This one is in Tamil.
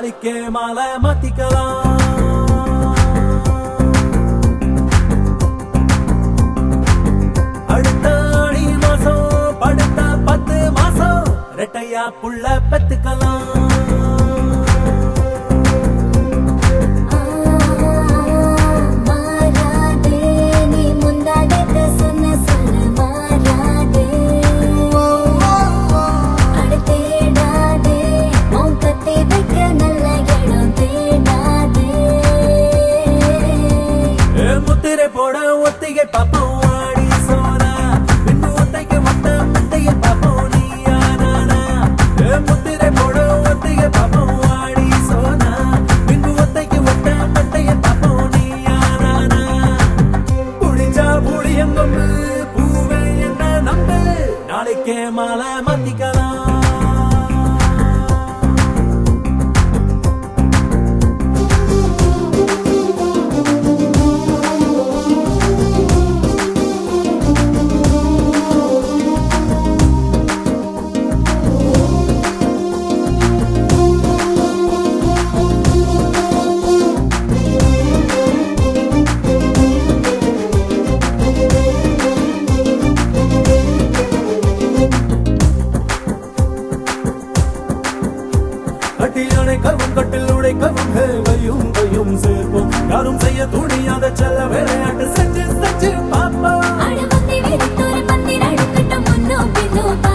நாளைக்கே மாலை மாத்திக்கலாம் அடுத்த ஆடி மாசம் படுத்த பத்து மாசம் ரெட்டையா புள்ள பெத்துக்கலாம் மாறாதே நீ முந்தாடத்த சொன்ன சொல்ல மாறாதே அடுத்தேடாதே உன் கத்தை வைக்க நல்ல இடம் தேடாதே ஏ முத்திரை போட ஒத்திகை பாப்போம் ஆடி சோனா பின்னு ஒத்தைக்கு மொத்த முட்டைய பாப்போம் நீயா நானா ஏ முத்திரை போட ஒத்திகை பாப்போம் ஆடி சோனா பின்னு ஒத்தைக்கு மொத்த முட்டைய பாப்போம் நீயா நானா புடிச்சா புளியங்கொம்பு பூவே என்ன நம்பு நாளைக்கே மாலை மாத்திக்கலாம் கட்டியானை கவும் கட்டில் உடைக்கவும் ஹே, கையும் கையும் சேர்ப்போம் யாரும் செய்ய துணியாத செல்ல விளையாட்டு செஞ்சு செஞ்சு பாப்போம் அட வந்தி விரித்தொரு பந்தி நடுக்கட்டும் முன்னோ பின்னோ